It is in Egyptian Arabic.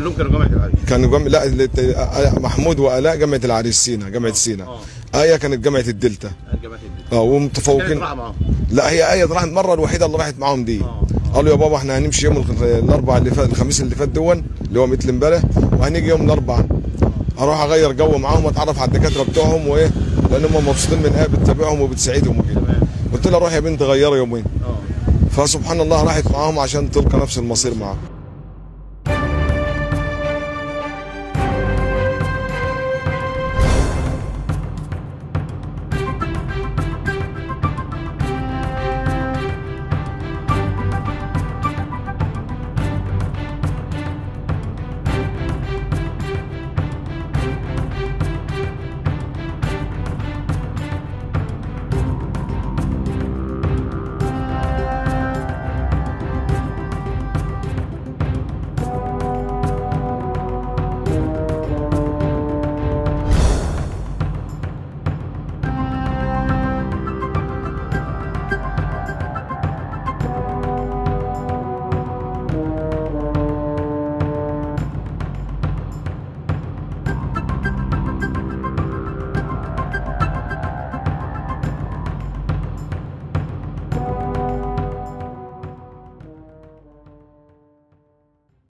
كلهم كانوا جامعه العريش كانوا جم... لا اللي- محمود والاء جامعه العريس سينا جامعه سينا ايه كانت جامعه الدلتا جامعه الدين اه ومتفوقين كانت راحه معاهم لا هي ايه راحت المره الوحيده اللي راحت معاهم دي آه. قالوا يا بابا احنا هنمشي يوم الخ- الاربعاء اللي فات الخميس اللي فات دون اللي هو مثل امبارح وهنيجي يوم الاربعاء اروح اغير جو معاهم واتعرف على الدكاتره بتوعهم وايه لان هم مبسوطين من ايه بتتابعهم وبتساعدهم وكده تمام قلت لها روح يا بنت غيري يومين اه فسبحان الله راحت معاهم عشان تلقى نفس المصير معاهم